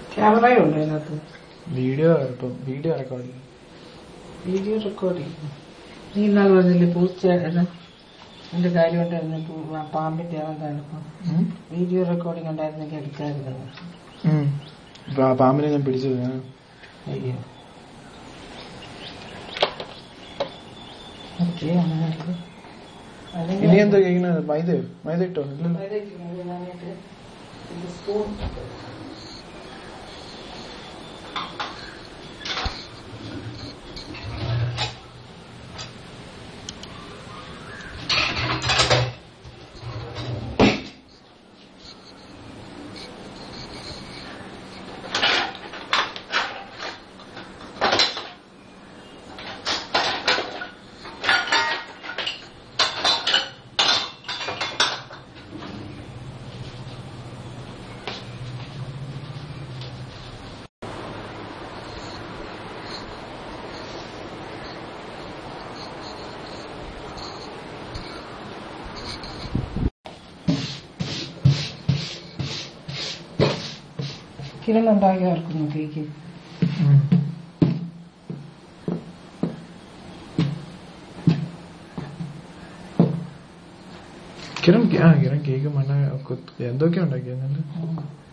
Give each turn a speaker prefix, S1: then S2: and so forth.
S1: ക്യാമറയുണ്ട് അതിനകത്ത്
S2: വീഡിയോ ഇപ്പം video record ചെയ്യും
S1: വീഡിയോ റെക്കോർഡ് ചെയ്യും നീ ഇന്നാൾ പറഞ്ഞില്ലേ പൂച്ച എന്നാ, എന്റെ കാര്യം ഉണ്ടായിരുന്നു പൂ- പാമ്പിന്റെ എന്താണ് ഇപ്പം വീഡിയോ റെക്കോർഡിംഗ് ഉണ്ടായിരുന്നെങ്കിൽ എടുക്കാറുള്ളത്
S2: പാമ്പിനെ ഞാൻ പിടിച്ചത് ആ.
S1: അയ്യോ ഓക്കെ അങ്ങനെ ആക്ക്. അല്ലെങ്കിൽ-
S2: ഇനി എന്താ കഴിക്കുന്നത് മൈദയോ മൈദ ഇട്ടോ ഇല്ലല്ലോ
S1: മൈദയ്ക്ക് വേണ്ടി ഞാനിത് ഇത് സ്പൂൺ കിഴങ്ങുണ്ടാക്കി ഓർക്കുന്നു കേക്ക്
S2: കിരം ആ കിരം കേക്ക് മണ്ണ എന്തൊക്കെയാ ഉണ്ടാക്കിയത്